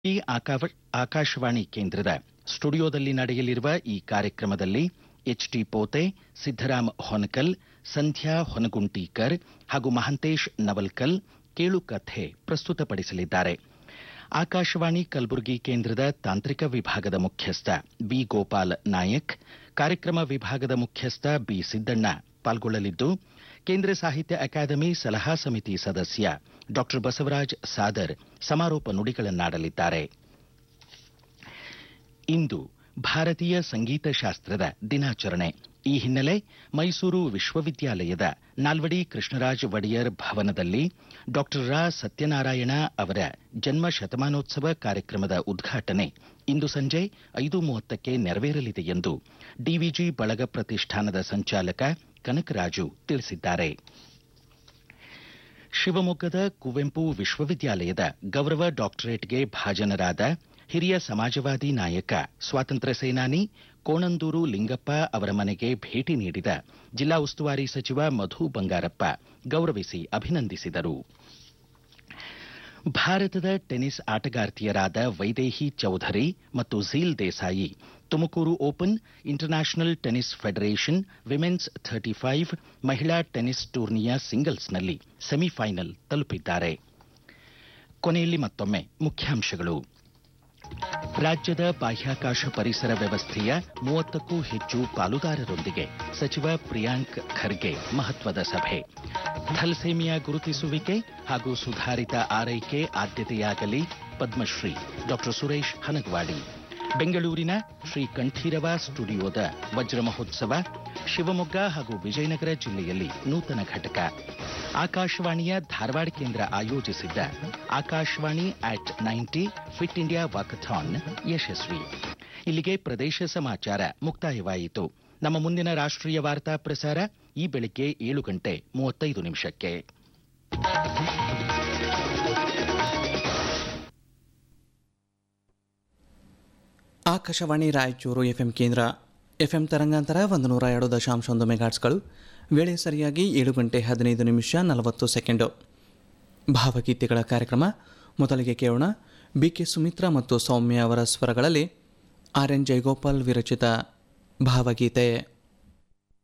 ಈ ಆಕಾವ- ಆಕಾಶವಾಣಿ ಕೇಂದ್ರದ ಸ್ಟುಡಿಯೋದಲ್ಲಿ ನಡೆಯಲಿರುವ ಈ ಕಾರ್ಯಕ್ರಮದಲ್ಲಿ ಎಚ್ಟಿ ಪೋತೆ ಸಿದ್ದರಾಮ್ ಹೊನಕಲ್ ಸಂಧ್ಯಾ ಹೊನಗುಂಟೀಕರ್ ಹಾಗೂ ಮಹಂತೇಶ್ ನವಲ್ಕಲ್ ಕೇಳುಕಥೆ ಪ್ರಸ್ತುತಪಡಿಸಲಿದ್ದಾರೆ ಆಕಾಶವಾಣಿ ಕಲಬುರಗಿ ಕೇಂದ್ರದ ತಾಂತ್ರಿಕ ವಿಭಾಗದ ಮುಖ್ಯಸ್ಥ ಬಿ ಗೋಪಾಲ್ ನಾಯಕ್ ಕಾರ್ಯಕ್ರಮ ವಿಭಾಗದ ಮುಖ್ಯಸ್ಥ ಬಿ ಸಿದ್ದಣ್ಣ ಪಾಲ್ಗೊಳ್ಳಲಿದ್ದು ಕೇಂದ್ರ ಸಾಹಿತ್ಯ ಅಕಾಡೆಮಿ ಸಲಹಾ ಸಮಿತಿ ಸದಸ್ಯ ಡಾ ಬಸವರಾಜ್ ಸಾದರ್ ಸಮಾರೋಪ ನುಡಿಗಳನ್ನಾಡಲಿದ್ದಾರೆ ಇಂದು ಭಾರತೀಯ ಸಂಗೀತ ಶಾಸ್ತ್ರದ ದಿನಾಚರಣೆ ಈ ಹಿನ್ನೆಲೆ ಮೈಸೂರು ವಿಶ್ವವಿದ್ಯಾಲಯದ ನಾಲ್ವಡಿ ಕೃಷ್ಣರಾಜ ಒಡೆಯರ್ ಭವನದಲ್ಲಿ ಡಾಕ್ಟರ್ ರಾ ಸತ್ಯನಾರಾಯಣ ಅವರ ಜನ್ಮ ಶತಮಾನೋತ್ಸವ ಕಾರ್ಯಕ್ರಮದ ಉದ್ಘಾಟನೆ ಇಂದು ಸಂಜೆ ಐದು ಮೂವತ್ತಕ್ಕೆ ನೆರವೇರಲಿದೆ ಎಂದು ಡಿವಿಜಿ ಬಳಗ ಪ್ರತಿಷ್ಠಾನದ ಸಂಚಾಲಕ ಕನಕರಾಜು ತಿಳಿಸಿದ್ದಾರೆ ಶಿವಮೊಗ್ಗದ ಕುವೆಂಪು ವಿಶ್ವವಿದ್ಯಾಲಯದ ಗೌರವ ಡಾಕ್ಟರೇಟ್ಗೆ ಭಾಜನರಾದ ಹಿರಿಯ ಸಮಾಜವಾದಿ ನಾಯಕ ಸ್ವಾತಂತ್ರ್ಯ ಸೇನಾನಿ ಕೋಣಂದೂರು ಲಿಂಗಪ್ಪ ಅವರ ಮನೆಗೆ ಭೇಟಿ ನೀಡಿದ ಜಿಲ್ಲಾ ಉಸ್ತುವಾರಿ ಸಚಿವ ಮಧು ಬಂಗಾರಪ್ಪ ಗೌರವಿಸಿ ಅಭಿನಂದಿಸಿದರು ಭಾರತದ ಟೆನಿಸ್ ಆಟಗಾರ್ತಿಯರಾದ ವೈದೇಹಿ ಚೌಧರಿ ಮತ್ತು Zeel Desai Tumakuru open international tennis federation women's thirty five ಮಹಿಳಾ ಟೆನಿಸ್ ಟೂರ್ನಿಯ ಸಿಂಗಲ್ಸ್ನಲ್ಲಿ ಸೆಮಿಫೈನಲ್ ತಲುಪಿದ್ದಾರೆ ಕೊನೆಯಲ್ಲಿ ಮತ್ತೊಮ್ಮೆ ಮುಖ್ಯಾಂಶಗಳು ರಾಜ್ಯದ ಬಾಹ್ಯಾಕಾಶ ಪರಿಸರ ವ್ಯವಸ್ಥೆಯ ಮೂವತ್ತಕ್ಕೂ ಹೆಚ್ಚು ಪಾಲುದಾರರೊಂದಿಗೆ ಸಚಿವ ಪ್ರಿಯಾಂಕ್ ಖರ್ಗೆ ಮಹತ್ವದ ಸಭೆ ಥಲ್ಸೇಮಿಯಾ ಗುರುತಿಸುವಿಕೆ ಹಾಗೂ ಸುಧಾರಿತ ಆರೈಕೆ ಆದ್ಯತೆಯಾಗಲಿ ಪದ್ಮಶ್ರೀ ಡಾಕ್ಟರ್ ಸುರೇಶ್ ಹನಗವಾಡಿ ಬೆಂಗಳೂರಿನ ಶ್ರೀ ಕಂಠೀರವ ಸ್ಟುಡಿಯೋದ ವಜ್ರ ಮಹೋತ್ಸವ ಶಿವಮೊಗ್ಗ ಹಾಗೂ ವಿಜಯನಗರ ಜಿಲ್ಲೆಯಲ್ಲಿ ನೂತನ ಘಟಕ ಆಕಾಶವಾಣಿಯ ಧಾರವಾಡ ಕೇಂದ್ರ ಆಯೋಜಿಸಿದ್ದ Akashvani at ninety fit India walkathon ಯಶಸ್ವಿ ಇಲ್ಲಿಗೆ ಪ್ರದೇಶ ಸಮಾಚಾರ ಮುಕ್ತಾಯವಾಯಿತು ನಮ್ಮ ಮುಂದಿನ ರಾಷ್ಟ್ರೀಯ ವಾರ್ತಾ ಪ್ರಸಾರ ಈ ಬೆಳಿಗ್ಗೆ ಏಳು ಗಂಟೆ ಮೂವತ್ತೈದು ನಿಮಿಷಕ್ಕೆ ಆಕಾಶವಾಣಿ ರಾಯಚೂರು ಎಫ್ಎಂ ಕೇಂದ್ರ ಎಫ್ಎಂ ತರಂಗಾಂತರ ಒಂದು ನೂರ ಎರಡು ದಶಾಂಶ ಒಂದು ಮೆಗಾಟ್ಸ್ಗಳು ವೇಳೆ ಸರಿಯಾಗಿ ಏಳು ಗಂಟೆ ಹದಿನೈದು ನಿಮಿಷ ನಲವತ್ತು ಸೆಕೆಂಡು ಭಾವಗೀತೆಗಳ ಕಾರ್ಯಕ್ರಮ ಮೊದಲಿಗೆ ಕೇಳೋಣ ಬಿ ಕೆ ಸುಮಿತ್ರಾ ಮತ್ತು ಸೌಮ್ಯ ಅವರ ಸ್ವರಗಳಲ್ಲಿ ಆರ್ ಎನ್ ಜಯಗೋಪಾಲ್ ವಿರಚಿತ ಭಾವಗೀತೆ